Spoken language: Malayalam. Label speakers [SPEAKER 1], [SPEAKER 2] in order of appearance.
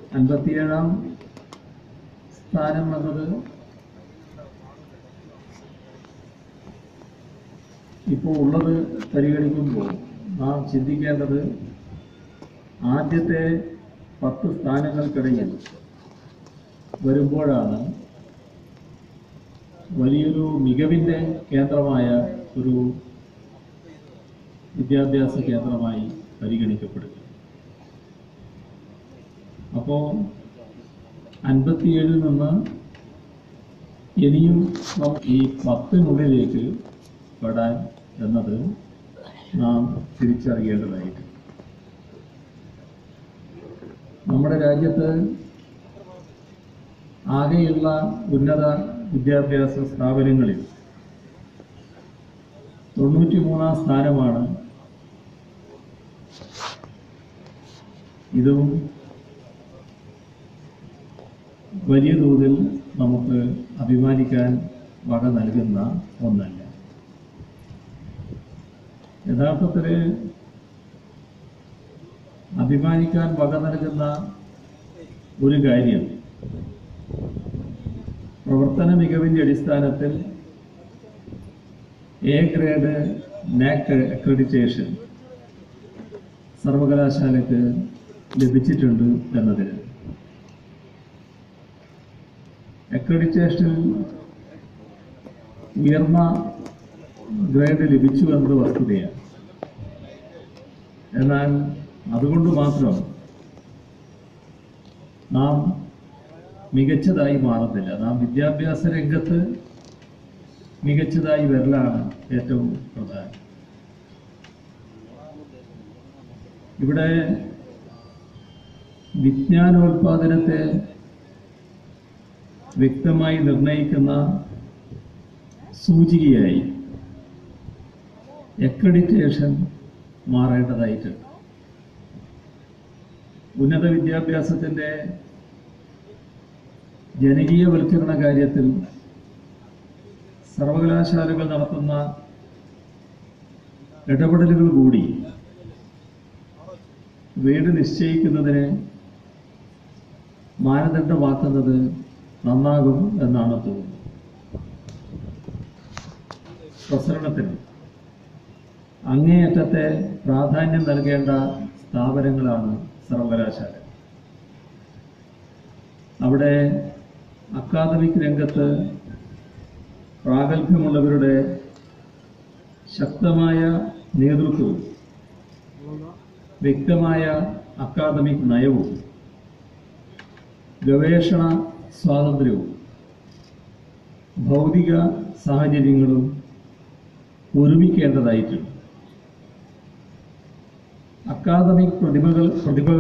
[SPEAKER 1] അൻപത്തിയേഴാം സ്ഥാനം എന്നത് ഇപ്പോൾ ഉള്ളത് പരിഗണിക്കുമ്പോൾ നാം ചിന്തിക്കേണ്ടത് ആദ്യത്തെ പത്ത് സ്ഥാനങ്ങൾക്കിടയിൽ വരുമ്പോഴാണ് വലിയൊരു മികവിൻ്റെ കേന്ദ്രമായ ഒരു വിദ്യാഭ്യാസ കേന്ദ്രമായി പരിഗണിക്കപ്പെടുക അപ്പോൾ അൻപത്തിയേഴിൽ നിന്ന് ഇനിയും നമുക്ക് ഈ പത്തിനുള്ളിലേക്ക് പെടാൻ എന്നത് നാം തിരിച്ചറിയേണ്ടതായിട്ട് നമ്മുടെ രാജ്യത്ത് ആകെയുള്ള ഉന്നത വിദ്യാഭ്യാസ സ്ഥാപനങ്ങളിൽ തൊണ്ണൂറ്റി മൂന്നാം സ്ഥാനമാണ് ഇതും വലിയ തോതിൽ നമുക്ക് അഭിമാനിക്കാൻ വക നൽകുന്ന ഒന്നല്ല യഥാർത്ഥത്തിൽ അഭിമാനിക്കാൻ വക നൽകുന്ന ഒരു കാര്യം പ്രവർത്തന മികവിൻ്റെ അടിസ്ഥാനത്തിൽ എ ഗ്രേഡ് നാക് അക്രഡിറ്റേഷൻ സർവകലാശാലയ്ക്ക് ലഭിച്ചിട്ടുണ്ട് എന്നതിന് അക്രഡിറ്റേഷനിൽ ഉയർന്ന ഗ്രേഡ് ലഭിച്ചു എന്നത് വസ്തുതയാണ് എന്നാൽ അതുകൊണ്ട് മാത്രം നാം മികച്ചതായി മാറുന്നില്ല നാം വിദ്യാഭ്യാസ രംഗത്ത് മികച്ചതായി വരലാണ് ഏറ്റവും പ്രധാനം ഇവിടെ വിജ്ഞാനോൽപാദനത്തെ വ്യക്തമായി നിർണയിക്കുന്ന സൂചികയായി അക്രഡിറ്റേഷൻ മാറേണ്ടതായിട്ടുണ്ട് ഉന്നത വിദ്യാഭ്യാസത്തിൻ്റെ ജനകീയവൽക്കരണ കാര്യത്തിൽ സർവകലാശാലകൾ നടത്തുന്ന ഇടപെടലുകൾ കൂടി ഗ്രേഡ് നിശ്ചയിക്കുന്നതിന് മാനദണ്ഡമാക്കുന്നത് നന്നാകും എന്നാണ് തോന്നുന്നത് പ്രസരണത്തിന് അങ്ങേയറ്റത്തെ പ്രാധാന്യം നൽകേണ്ട സ്ഥാപനങ്ങളാണ് സർവകലാശാല അവിടെ അക്കാദമിക് രംഗത്ത് പ്രാഗൽഭ്യമുള്ളവരുടെ ശക്തമായ നേതൃത്വവും വ്യക്തമായ അക്കാദമിക് നയവും ഗവേഷണ സ്വാതന്ത്ര്യവും ഭൗതിക സാഹചര്യങ്ങളും ഒരുമിക്കേണ്ടതായിട്ടുണ്ട് അക്കാദമിക് പ്രതിഭകൾ പ്രതിഭ